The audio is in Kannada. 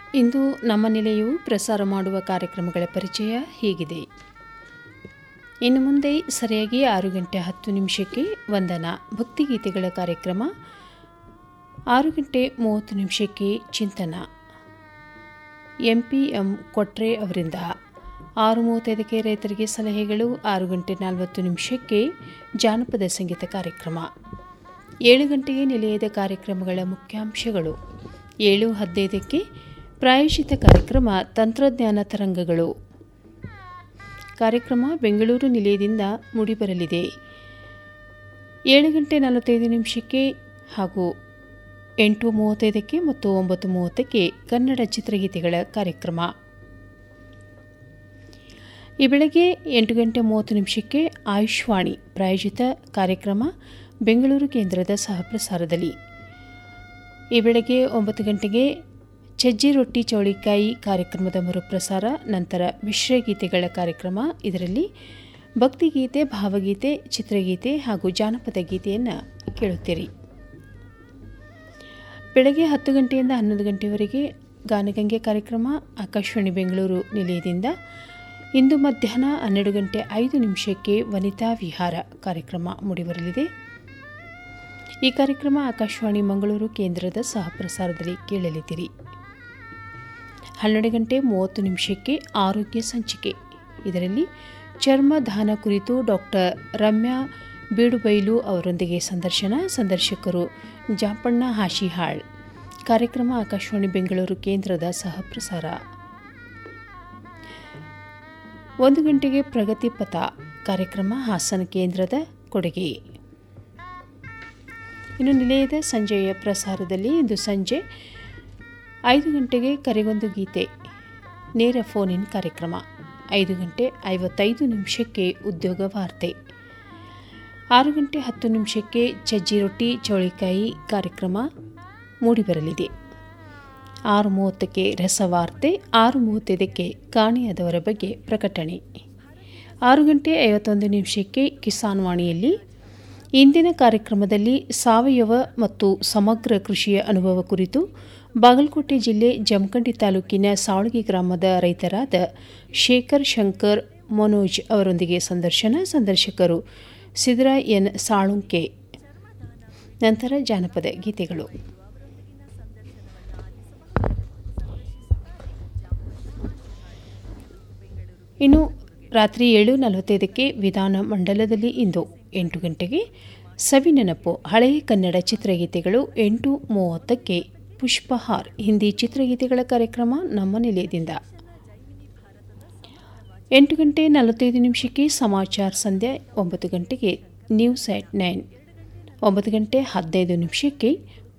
ಇಂದು ನಮ್ಮ ನಿಲಯವು ಪ್ರಸಾರ ಮಾಡುವ ಕಾರ್ಯಕ್ರಮಗಳ ಪರಿಚಯ ಹೀಗಿದೆ ಇನ್ನು ಮುಂದೆ ಸರಿಯಾಗಿ ಆರು ಗಂಟೆ ಹತ್ತು ನಿಮಿಷಕ್ಕೆ ವಂದನ ಭಕ್ತಿಗೀತೆಗಳ ಕಾರ್ಯಕ್ರಮ ಆರು ಗಂಟೆ ಮೂವತ್ತು ನಿಮಿಷಕ್ಕೆ ಚಿಂತನ ಎಂಪಿಎಂ ಕೊಟ್ರೆ ಅವರಿಂದ ಆರು ಮೂವತ್ತೈದಕ್ಕೆ ರೈತರಿಗೆ ಸಲಹೆಗಳು ಆರು ಗಂಟೆ ನಲವತ್ತು ನಿಮಿಷಕ್ಕೆ ಜಾನಪದ ಸಂಗೀತ ಕಾರ್ಯಕ್ರಮ ಏಳು ಗಂಟೆಗೆ ನಿಲಯದ ಕಾರ್ಯಕ್ರಮಗಳ ಮುಖ್ಯಾಂಶಗಳು ಏಳು ಹದಿನೈದಕ್ಕೆ ಪ್ರಾಯಶಿತ ಕಾರ್ಯಕ್ರಮ ತಂತ್ರಜ್ಞಾನ ತರಂಗಗಳು ಕಾರ್ಯಕ್ರಮ ಬೆಂಗಳೂರು ನಿಲಯದಿಂದ ಮೂಡಿಬರಲಿದೆ ಏಳು ಗಂಟೆ ನಲವತ್ತೈದು ನಿಮಿಷಕ್ಕೆ ಹಾಗೂ ಎಂಟು ಮೂವತ್ತೈದಕ್ಕೆ ಮತ್ತು ಒಂಬತ್ತು ಮೂವತ್ತಕ್ಕೆ ಕನ್ನಡ ಚಿತ್ರಗೀತೆಗಳ ಕಾರ್ಯಕ್ರಮ ಈ ಬೆಳಗ್ಗೆ ಎಂಟು ಗಂಟೆ ಮೂವತ್ತು ನಿಮಿಷಕ್ಕೆ ಆಯುಷ್ವಾಣಿ ಪ್ರಾಯೋಜಿತ ಕಾರ್ಯಕ್ರಮ ಬೆಂಗಳೂರು ಕೇಂದ್ರದ ಸಹಪ್ರಸಾರದಲ್ಲಿ ಈ ಬೆಳಗ್ಗೆ ಒಂಬತ್ತು ಗಂಟೆಗೆ ಸಜ್ಜಿ ರೊಟ್ಟಿ ಚೌಳಿಕಾಯಿ ಕಾರ್ಯಕ್ರಮದ ಮರುಪ್ರಸಾರ ನಂತರ ಮಿಶ್ರಗೀತೆಗಳ ಕಾರ್ಯಕ್ರಮ ಇದರಲ್ಲಿ ಭಕ್ತಿಗೀತೆ ಭಾವಗೀತೆ ಚಿತ್ರಗೀತೆ ಹಾಗೂ ಜಾನಪದ ಗೀತೆಯನ್ನು ಕೇಳುತ್ತೀರಿ ಬೆಳಗ್ಗೆ ಹತ್ತು ಗಂಟೆಯಿಂದ ಹನ್ನೊಂದು ಗಂಟೆವರೆಗೆ ಗಾನಗಂಗೆ ಕಾರ್ಯಕ್ರಮ ಆಕಾಶವಾಣಿ ಬೆಂಗಳೂರು ನಿಲಯದಿಂದ ಇಂದು ಮಧ್ಯಾಹ್ನ ಹನ್ನೆರಡು ಗಂಟೆ ಐದು ನಿಮಿಷಕ್ಕೆ ವನಿತಾ ವಿಹಾರ ಕಾರ್ಯಕ್ರಮ ಮೂಡಿಬರಲಿದೆ ಈ ಕಾರ್ಯಕ್ರಮ ಆಕಾಶವಾಣಿ ಮಂಗಳೂರು ಕೇಂದ್ರದ ಸಹಪ್ರಸಾರದಲ್ಲಿ ಕೇಳಲಿದ್ದೀರಿ ಹನ್ನೆರಡು ಗಂಟೆ ಮೂವತ್ತು ನಿಮಿಷಕ್ಕೆ ಆರೋಗ್ಯ ಸಂಚಿಕೆ ಇದರಲ್ಲಿ ಚರ್ಮದಾನ ಕುರಿತು ಡಾಕ್ಟರ್ ರಮ್ಯಾ ಬೀಡುಬೈಲು ಅವರೊಂದಿಗೆ ಸಂದರ್ಶನ ಸಂದರ್ಶಕರು ಜಾಪಣ್ಣ ಹಾಶಿಹಾಳ್ ಕಾರ್ಯಕ್ರಮ ಆಕಾಶವಾಣಿ ಬೆಂಗಳೂರು ಕೇಂದ್ರದ ಸಹಪ್ರಸಾರ ಒಂದು ಗಂಟೆಗೆ ಪ್ರಗತಿ ಪಥ ಕಾರ್ಯಕ್ರಮ ಹಾಸನ ಕೇಂದ್ರದ ಕೊಡುಗೆ ಇನ್ನು ನಿಲಯದ ಸಂಜೆಯ ಪ್ರಸಾರದಲ್ಲಿ ಇಂದು ಸಂಜೆ ಐದು ಗಂಟೆಗೆ ಕರೆಗೊಂದು ಗೀತೆ ನೇರ ಫೋನ್ ಇನ್ ಕಾರ್ಯಕ್ರಮ ಐದು ಗಂಟೆ ಐವತ್ತೈದು ನಿಮಿಷಕ್ಕೆ ಉದ್ಯೋಗ ವಾರ್ತೆ ಆರು ಗಂಟೆ ಹತ್ತು ನಿಮಿಷಕ್ಕೆ ಚಜ್ಜಿ ರೊಟ್ಟಿ ಚೌಳಿಕಾಯಿ ಕಾರ್ಯಕ್ರಮ ಮೂಡಿಬರಲಿದೆ ಆರು ಮೂವತ್ತಕ್ಕೆ ರಸವಾರ್ತೆ ಆರು ಮೂವತ್ತೈದಕ್ಕೆ ಕಾಣೆಯಾದವರ ಬಗ್ಗೆ ಪ್ರಕಟಣೆ ಆರು ಗಂಟೆ ಐವತ್ತೊಂದು ನಿಮಿಷಕ್ಕೆ ಕಿಸಾನ್ ವಾಣಿಯಲ್ಲಿ ಇಂದಿನ ಕಾರ್ಯಕ್ರಮದಲ್ಲಿ ಸಾವಯವ ಮತ್ತು ಸಮಗ್ರ ಕೃಷಿಯ ಅನುಭವ ಕುರಿತು ಬಾಗಲಕೋಟೆ ಜಿಲ್ಲೆ ಜಮಖಂಡಿ ತಾಲೂಕಿನ ಸಾವಳಗಿ ಗ್ರಾಮದ ರೈತರಾದ ಶೇಖರ್ ಶಂಕರ್ ಮನೋಜ್ ಅವರೊಂದಿಗೆ ಸಂದರ್ಶನ ಸಂದರ್ಶಕರು ಸಿದ್ರಾ ಎನ್ ಸಾಳುಂಕೆ ನಂತರ ಜಾನಪದ ಗೀತೆಗಳು ಇನ್ನು ರಾತ್ರಿ ಏಳು ನಲವತ್ತೈದಕ್ಕೆ ವಿಧಾನ ಮಂಡಲದಲ್ಲಿ ಇಂದು ಎಂಟು ಗಂಟೆಗೆ ಸವಿನೆನಪು ಹಳೆಯ ಕನ್ನಡ ಚಿತ್ರಗೀತೆಗಳು ಎಂಟು ಮೂವತ್ತಕ್ಕೆ ಪುಷ್ಪಹಾರ್ ಹಿಂದಿ ಚಿತ್ರಗೀತೆಗಳ ಕಾರ್ಯಕ್ರಮ ನಮ್ಮ ನಿಲಯದಿಂದ ಎಂಟು ಗಂಟೆ ನಲವತ್ತೈದು ನಿಮಿಷಕ್ಕೆ ಸಮಾಚಾರ ಸಂಧ್ಯಾ ಒಂಬತ್ತು ಗಂಟೆಗೆ ನ್ಯೂಸ್ ಆಟ್ ನೈನ್ ಒಂಬತ್ತು ಗಂಟೆ ಹದಿನೈದು ನಿಮಿಷಕ್ಕೆ